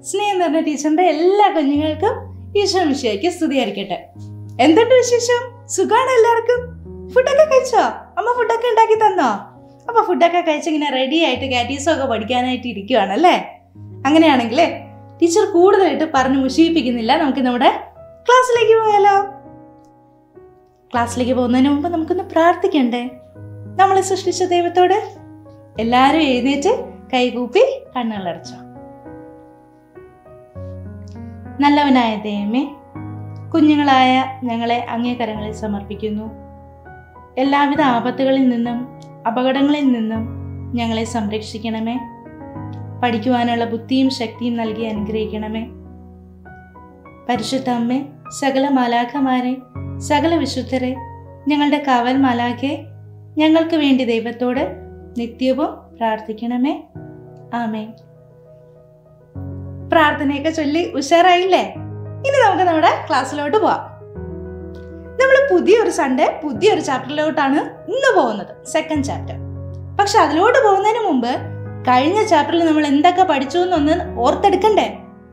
സ്നേഹം നിറഞ്ഞ ടീച്ചറിന്റെ എല്ലാ കുഞ്ഞുങ്ങൾക്കും ഈശോ മിശിയായിക്ക് സ്തുതിയായിരിക്കട്ടെ എന്തുണ്ട് വിശേഷം സുഖാണ് എല്ലാവർക്കും ഫുഡൊക്കെ കഴിച്ചോ അമ്മ ഫുഡൊക്കെ ഉണ്ടാക്കി തന്നോ അപ്പൊ ഫുഡൊക്കെ കഴിച്ച് ഇങ്ങനെ റെഡി ആയിട്ട് കാറ്റീസും ഒക്കെ പഠിക്കാനായിട്ട് ഇരിക്കുവാണല്ലേ അങ്ങനെയാണെങ്കിലേ ടീച്ചർ കൂടുതലായിട്ട് പറഞ്ഞ് മുഷിയിപ്പിക്കുന്നില്ല നമുക്ക് നമ്മുടെ ക്ലാസ്സിലേക്ക് പോയാലോ ക്ലാസ്സിലേക്ക് പോകുന്നതിന് മുമ്പ് നമുക്കൊന്ന് പ്രാർത്ഥിക്കണ്ടേ നമ്മളെ സൃഷ്ടിച്ച ദൈവത്തോട് എല്ലാവരും എഴുന്നേറ്റ് കൈകൂപ്പി കണ്ണുകളടച്ചോ നല്ലവനായ ദൈവമേ കുഞ്ഞുങ്ങളായ ഞങ്ങളെ അങ്ങേ കരങ്ങളിൽ സമർപ്പിക്കുന്നു എല്ലാവിധ ആപത്തുകളിൽ നിന്നും അപകടങ്ങളിൽ നിന്നും ഞങ്ങളെ സംരക്ഷിക്കണമേ പഠിക്കുവാനുള്ള ബുദ്ധിയും ശക്തിയും നൽകി അനുഗ്രഹിക്കണമേ പരിശുദ്ധ അമ്മേ സകല മാലാഖമാരെ സകല വിശുദ്ധരെ ഞങ്ങളുടെ കാവൽ മാലാഖെ ഞങ്ങൾക്ക് വേണ്ടി ദൈവത്തോട് നിത്യവും പ്രാർത്ഥിക്കണമേ ആമേ പ്രാർത്ഥനയൊക്കെ ചൊല്ലി ഉഷാറായില്ലേ ഇനി നമുക്ക് നമ്മുടെ ക്ലാസ്സിലോട്ട് പോവാം നമ്മൾ പുതിയൊരു സൺഡേ പുതിയൊരു ചാപ്റ്ററിലോട്ടാണ് ഇന്ന് പോകുന്നത് സെക്കൻഡ് ചാപ്റ്റർ പക്ഷെ അതിലോട്ട് പോകുന്നതിന് മുമ്പ് കഴിഞ്ഞ ചാപ്റ്ററിൽ നമ്മൾ എന്തൊക്കെ പഠിച്ചു എന്നൊന്ന് ഓർത്തെടുക്കണ്ടേ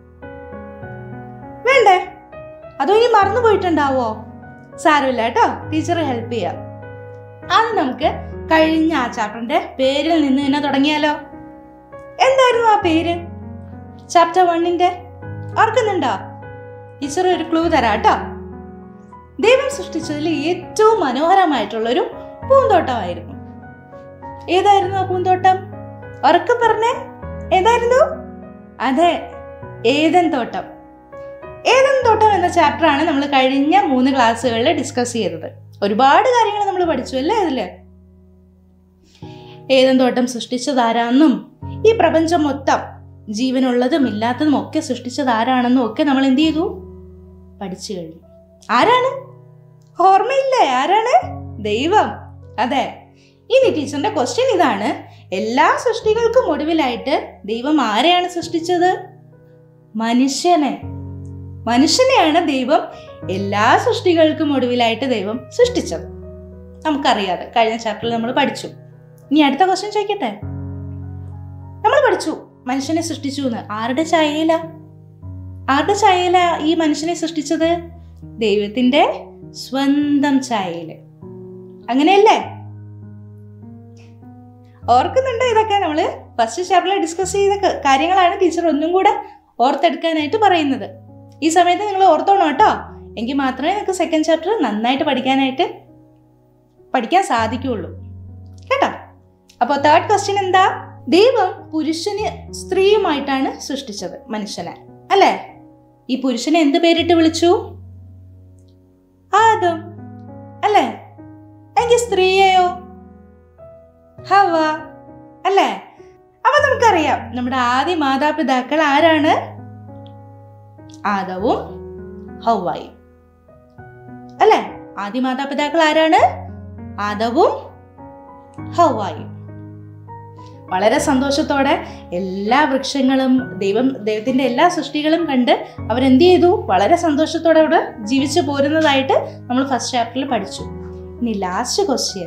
വേണ്ടേ അതോ ഇനി മറന്നു പോയിട്ടുണ്ടാവോ സാരമില്ല കേട്ടോ ടീച്ചർ ഹെൽപ്പ് ചെയ്യാം ആദ്യം നമുക്ക് കഴിഞ്ഞ ആ ചാപ്റ്ററിന്റെ പേരിൽ നിന്ന് തന്നെ തുടങ്ങിയാലോ എന്തായിരുന്നു ആ പേര് ചാപ്റ്റർ വണ്ണിന്റെ ഓർക്കുന്നുണ്ടോ ടീച്ചർ ഒരു ക്ലൂ തരാം കേട്ടോ ദൈവം സൃഷ്ടിച്ചതിൽ ഏറ്റവും മനോഹരമായിട്ടുള്ളൊരു പൂന്തോട്ടമായിരുന്നു ഏതായിരുന്നു ആ പൂന്തോട്ടം ഉറക്കെ പറഞ്ഞേ ഏതായിരുന്നു അതെ ഏതൻ തോട്ടം ഏതൻ തോട്ടം എന്ന ചാപ്റ്റർ ആണ് നമ്മൾ കഴിഞ്ഞ മൂന്ന് ക്ലാസ്സുകളിൽ ഡിസ്കസ് ചെയ്തത് ഒരുപാട് കാര്യങ്ങൾ നമ്മൾ പഠിച്ചു അല്ലേ അതില് ഏതൻ തോട്ടം സൃഷ്ടിച്ചതാരാന്നും ഈ പ്രപഞ്ചം മൊത്തം ജീവനുള്ളതും ഇല്ലാത്തതും ഒക്കെ സൃഷ്ടിച്ചത് ആരാണെന്നും ഒക്കെ നമ്മൾ എന്ത് ചെയ്തു പഠിച്ചു കഴിഞ്ഞു ആരാണ് ഓർമ്മയില്ലേ ആരാണ് ദൈവം അതെ ഇനി ടീച്ചറിന്റെ ക്വസ്റ്റ്യൻ ഇതാണ് എല്ലാ സൃഷ്ടികൾക്കും ഒടുവിലായിട്ട് ദൈവം ആരെയാണ് സൃഷ്ടിച്ചത് മനുഷ്യനെ മനുഷ്യനെയാണ് ദൈവം എല്ലാ സൃഷ്ടികൾക്കും ഒടുവിലായിട്ട് ദൈവം സൃഷ്ടിച്ചത് നമുക്കറിയാതെ കഴിഞ്ഞ ചാപ്റ്ററിൽ നമ്മൾ പഠിച്ചു ഇനി അടുത്ത ക്വസ്റ്റ്യൻ ചോദിക്കട്ടെ നമ്മൾ പഠിച്ചു മനുഷ്യനെ സൃഷ്ടിച്ചു എന്ന് ആരുടെ ഛായയില ആരുടെ ഛായയില ഈ മനുഷ്യനെ സൃഷ്ടിച്ചത് ദൈവത്തിന്റെ സ്വന്തം ഛായയില് അങ്ങനെയല്ലേ ഓർക്കുന്നുണ്ടോ ഇതൊക്കെ നമ്മള് ഫസ്റ്റ് ചാപ്റ്ററിൽ ഡിസ്കസ് ചെയ്ത ക- കാര്യങ്ങളാണ് ടീച്ചർ ഒന്നും കൂടെ ഓർത്തെടുക്കാനായിട്ട് പറയുന്നത് ഈ സമയത്ത് നിങ്ങൾ ഓർത്തോണം കേട്ടോ എങ്കിൽ മാത്രമേ നിങ്ങൾക്ക് സെക്കൻഡ് ചാപ്റ്റർ നന്നായിട്ട് പഠിക്കാനായിട്ട് പഠിക്കാൻ സാധിക്കുകയുള്ളൂ കേട്ടോ അപ്പോൾ തേർഡ് ക്വസ്റ്റ്യൻ എന്താ ദൈവം പുരുഷന് സ്ത്രീയുമായിട്ടാണ് സൃഷ്ടിച്ചത് മനുഷ്യനെ അല്ലേ ഈ പുരുഷനെ എന്ത് പേരിട്ട് വിളിച്ചു ആദം അല്ലേ എങ്കിൽ സ്ത്രീയെയോ ഹവ അല്ലേ അപ്പൊ നമുക്കറിയാം നമ്മുടെ ആദ്യ മാതാപിതാക്കൾ ആരാണ് ആദവും ഹൗവായും അല്ലേ ആദ്യ മാതാപിതാക്കൾ ആരാണ് ആദവും ഹൗവായും വളരെ സന്തോഷത്തോടെ എല്ലാ വൃക്ഷങ്ങളും ദൈവം ദൈവത്തിന്റെ എല്ലാ സൃഷ്ടികളും കണ്ട് അവരെന്ത് ചെയ്തു വളരെ സന്തോഷത്തോടെ അവിടെ ജീവിച്ചു പോരുന്നതായിട്ട് നമ്മൾ ഫസ്റ്റ് ചാപ്റ്ററിൽ പഠിച്ചു ഇനി ലാസ്റ്റ് ക്വസ്റ്റ്യൻ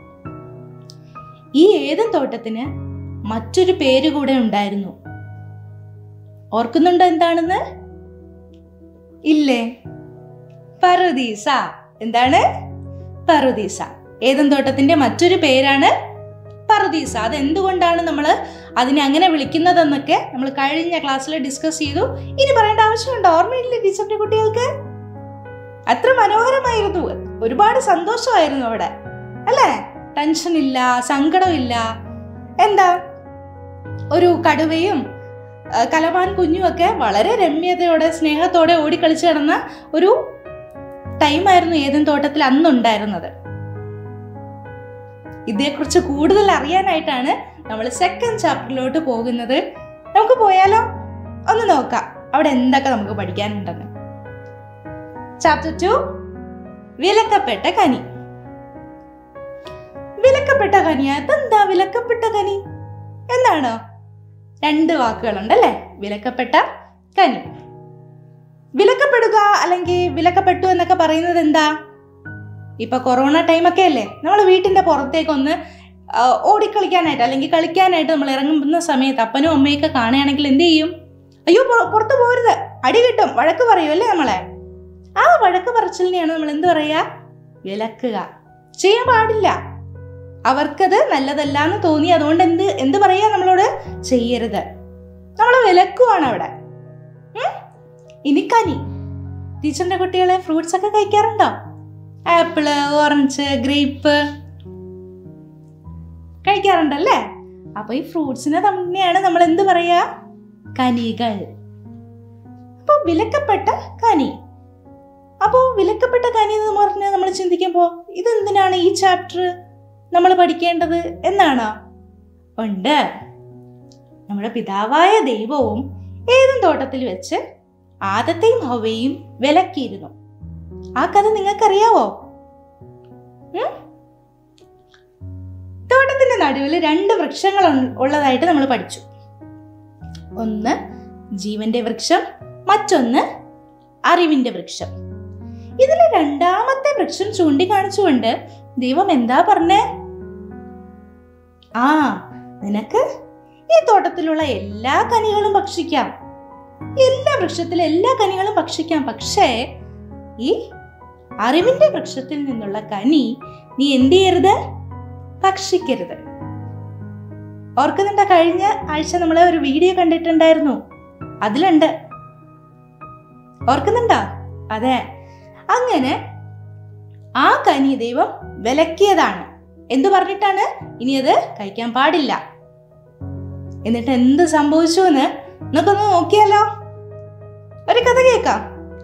ഈ ഏതൻ തോട്ടത്തിന് മറ്റൊരു പേര് കൂടെ ഉണ്ടായിരുന്നു ഓർക്കുന്നുണ്ടോ എന്താണെന്ന് ഇല്ലേ പറുദീസ എന്താണ് പറുദീസ ഏതൻ തോട്ടത്തിന്റെ മറ്റൊരു പേരാണ് പറുദീസ അത് എന്തുകൊണ്ടാണ് നമ്മൾ അതിനെ അങ്ങനെ വിളിക്കുന്നതെന്നൊക്കെ നമ്മൾ കഴിഞ്ഞ ക്ലാസ്സിൽ ഡിസ്കസ് ചെയ്തു ഇനി പറയേണ്ട ആവശ്യമുണ്ടോ ഓർമ്മയില്ലേ ടീച്ചറിന്റെ കുട്ടികൾക്ക് അത്ര മനോഹരമായിരുന്നു ഒരുപാട് സന്തോഷമായിരുന്നു അവിടെ അല്ലേ ടെൻഷൻ ഇല്ല സങ്കടമില്ല എന്താ ഒരു കടുവയും ആ, കലമാൻ കുഞ്ഞും ഒക്കെ വളരെ രമ്യതയോടെ സ്നേഹത്തോടെ ഓടിക്കളിച്ച് കിടന്ന ഒരു ടൈമായിരുന്നു ഏതൻ തോട്ടത്തിൽ അന്നുണ്ടായിരുന്നത് ഇതേക്കുറിച്ച് കൂടുതൽ അറിയാനായിട്ടാണ് നമ്മൾ സെക്കൻഡ് ചാപ്റ്ററിലോട്ട് പോകുന്നത് നമുക്ക് പോയാലോ ഒന്ന് നോക്കാം അവിടെ എന്തൊക്കെ നമുക്ക് പഠിക്കാനുണ്ടെന്ന് ചാപ്റ്റർ ടു വിലക്കപ്പെട്ട കനി വിലക്കപ്പെട്ട കനിയ അതെന്താ വിലക്കപ്പെട്ട കനി എന്താണോ രണ്ട് വാക്കുകളുണ്ടല്ലേ വിലക്കപ്പെട്ട കനി വിലക്കപ്പെടുക അല്ലെങ്കിൽ വിലക്കപ്പെട്ടു എന്നൊക്കെ പറയുന്നത് എന്താ ഇപ്പൊ കൊറോണ ടൈമൊക്കെ അല്ലേ നമ്മൾ വീട്ടിന്റെ പുറത്തേക്കൊന്ന് ആ, ഓടിക്കളിക്കാനായിട്ട് അല്ലെങ്കിൽ കളിക്കാനായിട്ട് നമ്മൾ ഇറങ്ങുന്ന സമയത്ത് അപ്പനും അമ്മയൊക്കെ കാണുകയാണെങ്കിൽ എന്ത് ചെയ്യും അയ്യോ പുറ- പുറത്ത് പോരുത് അടി കിട്ടും വഴക്ക് പറയും അല്ലേ നമ്മളെ ആ വഴക്ക് പറച്ചിലിനെയാണ് നമ്മൾ എന്ത് പറയാ വിലക്കുക ചെയ്യാൻ പാടില്ല അവർക്കത് നല്ലതല്ല എന്ന് തോന്നി അതുകൊണ്ട് എന്ത് എന്ത് പറയാ നമ്മളോട് ചെയ്യരുത് നമ്മൾ വിലക്കുവാണ് അവിടെ ഉം? ഇനി കനി ടീച്ചറിന്റെ കുട്ടികളെ ഫ്രൂട്ട്സ് ഒക്കെ കഴിക്കാറുണ്ടോ ആപ്പിള് ഓറഞ്ച് ഗ്രേപ്പ് കഴിക്കാറുണ്ടല്ലേ അപ്പൊ ഈ ഫ്രൂട്ട്സിനെ തന്നെയാണ് നമ്മൾ എന്ത് പറയാ കനികൾ അപ്പൊ വിലക്കപ്പെട്ട കനി അപ്പോൾ വിലക്കപ്പെട്ട കനി എന്ന് പറഞ്ഞ് നമ്മൾ ചിന്തിക്കുമ്പോൾ ഇതെന്തിനാണ് ഈ ചാപ്റ്റർ നമ്മൾ പഠിക്കേണ്ടത് എന്നാണോ ഉണ്ട് നമ്മുടെ പിതാവായ ദൈവവും ഏതും തോട്ടത്തിൽ വെച്ച് ആദത്തെയും ഹവയും വിലക്കിയിരുന്നു ആ കഥ നിങ്ങൾക്കറിയാവോ ഉം? തോട്ടത്തിന്റെ നടുവിൽ രണ്ട് വൃക്ഷങ്ങൾ ഉൺ- ഉള്ളതായിട്ട് നമ്മൾ പഠിച്ചു ഒന്ന് ജീവന്റെ വൃക്ഷം മറ്റൊന്ന് അറിവിന്റെ വൃക്ഷം ഇതിലെ രണ്ടാമത്തെ വൃക്ഷം ചൂണ്ടിക്കാണിച്ചുകൊണ്ട് ദൈവം എന്താ പറഞ്ഞേ ആ നിനക്ക് ഈ തോട്ടത്തിലുള്ള എല്ലാ കനികളും ഭക്ഷിക്കാം എല്ലാ വൃക്ഷത്തിലെ എല്ലാ കനികളും ഭക്ഷിക്കാം പക്ഷേ ഈ അറിവിന്റെ വൃക്ഷത്തിൽ നിന്നുള്ള കനി നീ എന്ത് ചെയ്യരുത് ഭക്ഷിക്കരുത് ഓർക്കുന്നുണ്ടോ കഴിഞ്ഞ ആഴ്ച നമ്മളെ ഒരു വീഡിയോ കണ്ടിട്ടുണ്ടായിരുന്നു അതിലുണ്ട് ഓർക്കുന്നുണ്ടോ അതെ അങ്ങനെ ആ കനി ദൈവം വിലക്കിയതാണ് എന്തു പറഞ്ഞിട്ടാണ് ഇനി അത് കഴിക്കാൻ പാടില്ല എന്നിട്ട് എന്ത് സംഭവിച്ചു എന്ന് നമുക്കൊന്ന് നോക്കിയാലോ ഒരു കഥ കേൾക്കാം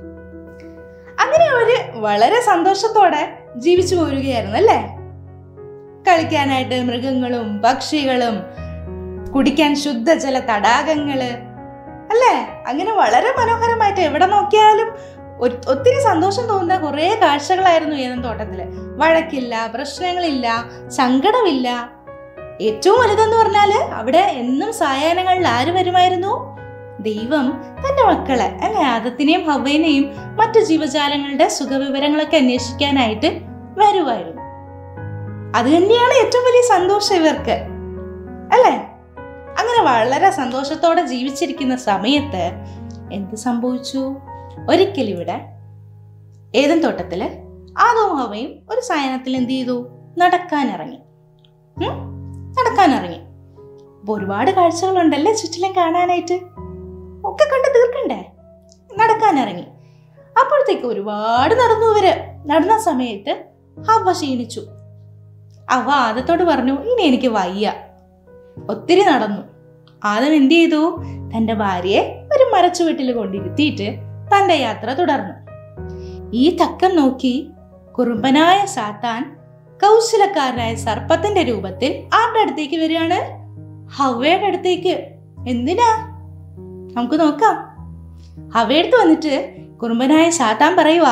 അങ്ങനെ അവര് വളരെ സന്തോഷത്തോടെ ജീവിച്ചു പോരുകയായിരുന്നു അല്ലേ കളിക്കാനായിട്ട് മൃഗങ്ങളും പക്ഷികളും കുടിക്കാൻ ശുദ്ധജല തടാകങ്ങള് അല്ലേ അങ്ങനെ വളരെ മനോഹരമായിട്ട് എവിടെ നോക്കിയാലും ഒ- ഒത്തിരി സന്തോഷം തോന്നുന്ന കുറേ കാഴ്ചകളായിരുന്നു ഏതും തോട്ടത്തില് വഴക്കില്ല പ്രശ്നങ്ങളില്ല സങ്കടമില്ല ഏറ്റവും വലുതെന്ന് പറഞ്ഞാല് അവിടെ എന്നും സായാഹ്നങ്ങളിൽ ആര് വരുമായിരുന്നു ദൈവം തന്റെ മക്കളെ അല്ലെ ആദത്തിനെയും ഹവ്വനെയും മറ്റു ജീവജാലങ്ങളുടെ സുഖവിവരങ്ങളൊക്കെ അന്വേഷിക്കാനായിട്ട് വരുമായിരുന്നു അത് തന്നെയാണ് ഏറ്റവും വലിയ സന്തോഷം ഇവർക്ക് അല്ലേ അങ്ങനെ വളരെ സന്തോഷത്തോടെ ജീവിച്ചിരിക്കുന്ന സമയത്ത് എന്ത് സംഭവിച്ചു ഒരിക്കൽ ഇവിടെ ഏതൻ തോട്ടത്തില് ആദവും ഹവയും ഒരു സായനത്തിൽ എന്ത് ചെയ്തു നടക്കാനിറങ്ങി ഉം? നടക്കാനിറങ്ങി അപ്പൊ ഒരുപാട് കാഴ്ചകളുണ്ടല്ലേ ചുറ്റിലും കാണാനായിട്ട് ഒക്കെ കണ്ട് തീർക്കണ്ടേ നടക്കാനിറങ്ങി അപ്പോഴത്തേക്ക് ഒരുപാട് നടന്നു ഇവര് നടന്ന സമയത്ത് ഹവ ക്ഷീണിച്ചു അവ ആദത്തോട് പറഞ്ഞു ഇനി എനിക്ക് വയ്യ ഒത്തിരി നടന്നു ആദം എന്ത് ചെയ്തു തന്റെ ഭാര്യയെ ഒരു മരച്ചുവെട്ടിൽ കൊണ്ടിരുത്തിയിട്ട് തന്റെ യാത്ര തുടർന്നു ഈ തക്കം നോക്കി കുറുമ്പനായ സാത്താൻ കൗശലക്കാരനായ സർപ്പത്തിന്റെ രൂപത്തിൽ ആരുടെ അടുത്തേക്ക് വരികയാണ് ഹവയുടെ അടുത്തേക്ക് എന്തിനാ നമുക്ക് നോക്കാം ഹവയെടുത്ത് വന്നിട്ട് കുറുമ്പനായ സാത്താൻ പറയുവാ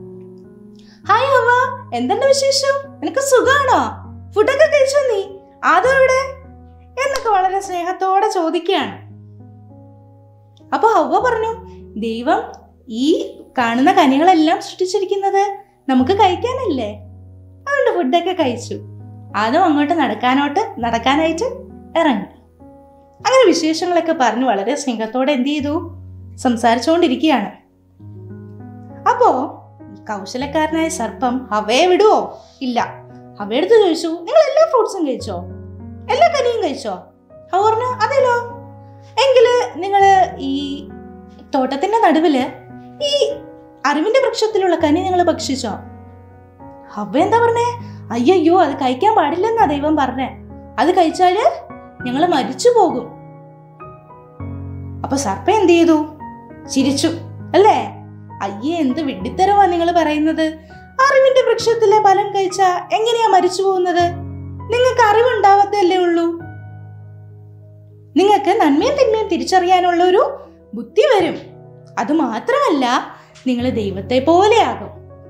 ഹായ് ഹവ എന്തുണ്ട് വിശേഷം നിനക്ക് സുഖാണോ ഫുഡൊക്കെ കഴിച്ചോ നീ ആദോ എവിടെ എന്നൊക്കെ വളരെ സ്നേഹത്തോടെ ചോദിക്കുകയാണ് അപ്പൊ ഹവ പറഞ്ഞു ദൈവം ഈ കാണുന്ന കനികളെല്ലാം സൃഷ്ടിച്ചിരിക്കുന്നത് നമുക്ക് കഴിക്കാനല്ലേ അതുകൊണ്ട് ഫുഡൊക്കെ കഴിച്ചു ആദ്യം അങ്ങോട്ട് നടക്കാനോട്ട് നടക്കാനായിട്ട് ഇറങ്ങി അങ്ങനെ വിശേഷങ്ങളൊക്കെ പറഞ്ഞ് വളരെ സ്നേഹത്തോടെ എന്ത് ചെയ്തു സംസാരിച്ചുകൊണ്ടിരിക്കുകയാണ് അപ്പോ ഈ കൗശലക്കാരനായ സർപ്പം ഹവയെ വിടുവോ ഇല്ല ഹവയെടുത്ത് ചോദിച്ചു നിങ്ങൾ എല്ലാ ഫ്രൂട്ട്സും കഴിച്ചോ എല്ലാ കനിയും കഴിച്ചോ ഹവ പറഞ്ഞു അതെല്ലോ എങ്കില് നിങ്ങൾ ഈ തോട്ടത്തിന്റെ നടുവില് ഈ അറിവിന്റെ വൃക്ഷത്തിലുള്ള കനി നിങ്ങൾ ഭക്ഷിച്ചോ ഹവ എന്താ പറഞ്ഞേ അയ്യോ അത് കഴിക്കാൻ പാടില്ലെന്നാ ദൈവം പറഞ്ഞേ അത് കഴിച്ചാല് ഞങ്ങൾ മരിച്ചു പോകും അപ്പൊ സർപ്പ എന്ത് ചെയ്തു ചിരിച്ചു അല്ലേ അയ്യേ എന്ത് വിഡ്ഢിത്തരവാ നിങ്ങൾ പറയുന്നത് അറിവിന്റെ വൃക്ഷത്തിലെ ഫലം കഴിച്ചാ എങ്ങനെയാ മരിച്ചു പോകുന്നത് നിങ്ങൾക്ക് അറിവുണ്ടാവത്തല്ലേ ഉള്ളൂ നിങ്ങൾക്ക് നന്മയും തിന്മയും തിരിച്ചറിയാനുള്ള ഒരു ബുദ്ധി വരും അത് മാത്രമല്ല നിങ്ങൾ ദൈവത്തെ പോലെയാകും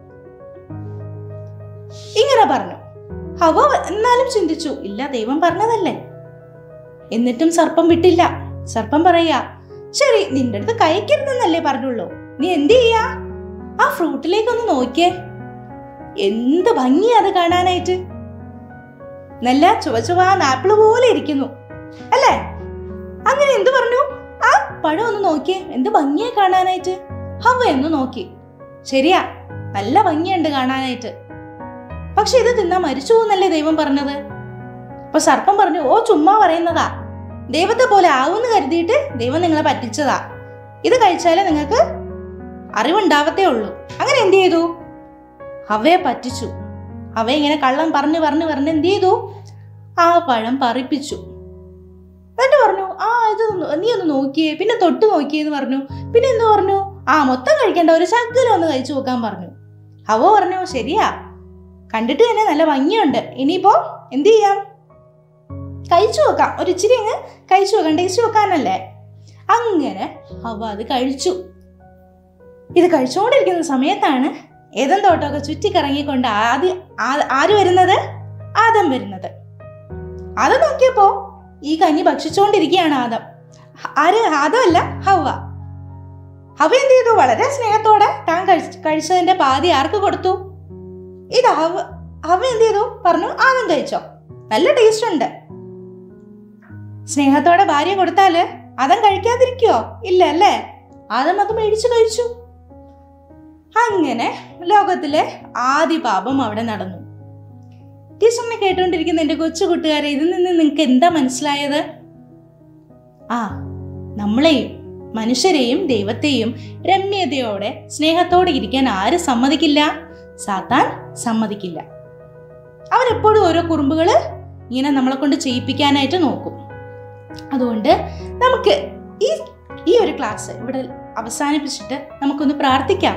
ഇങ്ങനെ പറഞ്ഞു ഹവ എന്നാലും ചിന്തിച്ചു ഇല്ല ദൈവം പറഞ്ഞതല്ലേ എന്നിട്ടും സർപ്പം വിട്ടില്ല സർപ്പം പറയാ ശരി നിന്റെ അടുത്ത് കഴിക്കരുതെന്നല്ലേ പറഞ്ഞുള്ളൂ നീ എന്ത് ചെയ്യാ ആ ഫ്രൂട്ടിലേക്ക് ഒന്ന് നോക്കിയേ എന്ത് ഭംഗിയാ അത് കാണാനായിട്ട് നല്ല ചുവ ചുവാൻ ആപ്പിള് പോലെ ഇരിക്കുന്നു അല്ലേ അങ്ങനെ എന്തു പറഞ്ഞു ആ പഴം ഒന്ന് നോക്കിയേ എന്ത് ഭംഗിയാ കാണാനായിട്ട് ഹവ ഒന്ന് നോക്കി ശരിയാ നല്ല ഭംഗിയുണ്ട് കാണാനായിട്ട് പക്ഷെ ഇത് തിന്നാ മരിച്ചു പോകുന്നല്ലേ ദൈവം പറഞ്ഞത് അപ്പൊ സർപ്പം പറഞ്ഞു ഓ ചുമ്മാ പറയുന്നതാ ദൈവത്തെ പോലെ ആവുമെന്ന് കരുതിയിട്ട് ദൈവം നിങ്ങളെ പറ്റിച്ചതാ ഇത് കഴിച്ചാലേ നിങ്ങൾക്ക് അറിവുണ്ടാവത്തേ ഉള്ളൂ അങ്ങനെ എന്ത് ചെയ്തു അവയെ പറ്റിച്ചു അവ ഇങ്ങനെ കള്ളം പറഞ്ഞു പറഞ്ഞു പറഞ്ഞ് എന്ത് ചെയ്തു ആ പഴം പറിപ്പിച്ചു എന്നിട്ട് പറഞ്ഞു ആ ഇത് ഒന്ന് നീ ഒന്ന് നോക്കിയേ പിന്നെ തൊട്ട് നോക്കിയേ എന്ന് പറഞ്ഞു പിന്നെ എന്ത് പറഞ്ഞു ആ മൊത്തം കഴിക്കേണ്ട ഒരു ശകലം ഒന്ന് കഴിച്ചു നോക്കാൻ പറഞ്ഞു അവ പറഞ്ഞു ശരിയാ കണ്ടിട്ട് തന്നെ നല്ല ഭംഗിയുണ്ട് ഇനിയിപ്പോ എന്ത് ചെയ്യാം കഴിച്ചു നോക്കാം ഒരു ഇച്ചിരി അങ്ങ് കഴിച്ചു നോക്കാം ടേസ്റ്റ് നോക്കാനല്ലേ അങ്ങനെ അവ അത് കഴിച്ചു ഇത് കഴിച്ചുകൊണ്ടിരിക്കുന്ന സമയത്താണ് ഏതൻ തോട്ടമൊക്കെ ചുറ്റിക്കറങ്ങിക്കൊണ്ട് ആദ്യം ആ- ആര് വരുന്നത് ആദം വരുന്നത് ആദം നോക്കിയപ്പോ ഈ കഞ്ഞി ഭക്ഷിച്ചുകൊണ്ടിരിക്കുകയാണ് ആദം ഹ- ആര് ആദമല്ല ഹവ ഹവ എന്ത് ചെയ്തു വളരെ സ്നേഹത്തോടെ താൻ കഴിച്ച കഴിച്ചതിന്റെ പാതി ആർക്ക് കൊടുത്തു ഇത് ഹവ ഹവ എന്ത് ചെയ്തു പറഞ്ഞു ആദം കഴിച്ചോ നല്ല ടേസ്റ്റ് ഉണ്ട് സ്നേഹത്തോടെ ഭാര്യ കൊടുത്താല് ആദം കഴിക്കാതിരിക്കോ ഇല്ല അല്ലേ ആദം അത് മേടിച്ചു കഴിച്ചു അങ്ങനെ ലോകത്തിലെ ആദ്യ പാപം അവിടെ നടന്നു ടീച്ചറിനെ കേട്ടുകൊണ്ടിരിക്കുന്ന എൻ്റെ കൊച്ചു കൂട്ടുകാരെ ഇതിൽ നിന്ന് നിങ്ങൾക്ക് എന്താ മനസ്സിലായത് ആ നമ്മളെയും മനുഷ്യരെയും ദൈവത്തെയും രമ്യതയോടെ സ്നേഹത്തോടെ ഇരിക്കാൻ ആര് സമ്മതിക്കില്ല സാത്താൻ സമ്മതിക്കില്ല അവൻ എപ്പോഴും ഓരോ കുറുമ്പുകൾ ഇങ്ങനെ നമ്മളെ കൊണ്ട് ചെയ്യിപ്പിക്കാനായിട്ട് നോക്കും അതുകൊണ്ട് നമുക്ക് ഈ ഈ ഒരു ക്ലാസ് ഇവിടെ അവസാനിപ്പിച്ചിട്ട് നമുക്കൊന്ന് പ്രാർത്ഥിക്കാം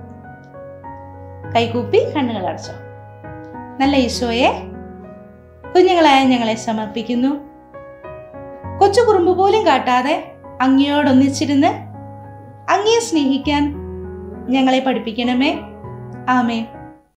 കൈകൂപ്പി കണ്ണുകൾ അടച്ചോ നല്ല ഈശോയെ കുഞ്ഞുങ്ങളായ ഞങ്ങളെ സമർപ്പിക്കുന്നു കൊച്ചു കുറുമ്പ് പോലും കാട്ടാതെ അങ്ങയോടൊന്നിച്ചിരുന്ന് അങ്ങയെ സ്നേഹിക്കാൻ ഞങ്ങളെ പഠിപ്പിക്കണമേ ആമേ